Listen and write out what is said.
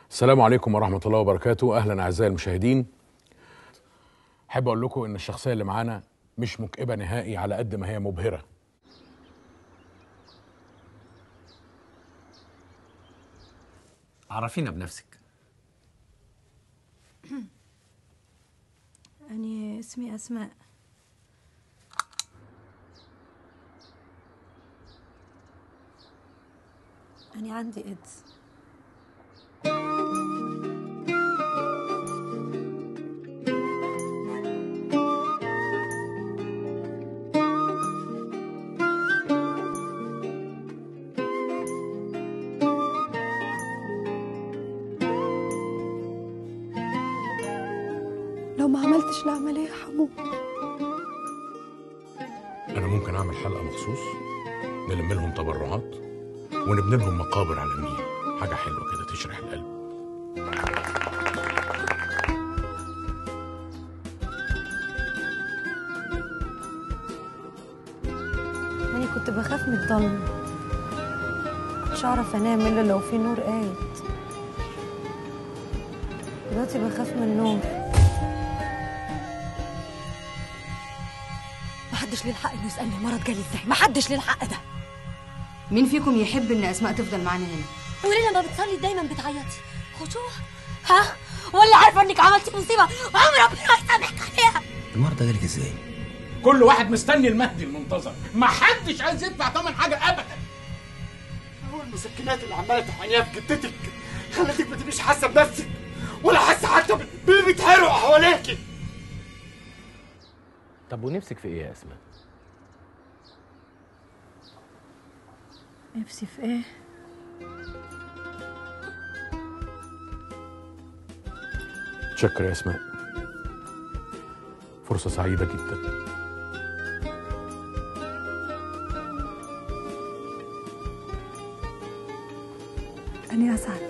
السلام عليكم ورحمة الله وبركاته أهلا أعزائي المشاهدين أحب أقول لكم إن الشخصية اللي معانا مش مكئبة نهائي على قد ما هي مبهرة عرفينا بنفسك أنا اسمي أسماء أنا عندي إيدز لو ما عملتش العملية حموت أنا ممكن أعمل حلقة مخصوص نلم لهم تبرعات ونبني لهم مقابر على النيل حاجة حلوة كده تشرح القلب أنا كنت بخاف من الضلمة كنتش أعرف أنام إلا لو في نور قايد دلوقتي بخاف من النور محدش ليه الحق إنه يسألني المرض جالي إزاي محدش ليه الحق ده مين فيكم يحب ان اسماء تفضل معانا هنا وليه لما بتصلي دايما بتعيطي خشوع ها ولا عارفه انك عملتي مصيبه وعمر ربنا هيسامحك عليها المرض ده جالك ازاي؟ كل واحد مستني المهدي المنتظر ما حدش عايز يدفع ثمن حاجة أبدا هو المسكنات اللي عماله تحقنيها في جدتك خلتك ما تبقيش حاسه بنفسك ولا حاسه حتى باللي بيتهرقوا حواليكي طب ونفسك في ايه يا اسماء؟ نفسي في ايه شكرا يا اسماء فرصة سعيدة جدا أنا أسعد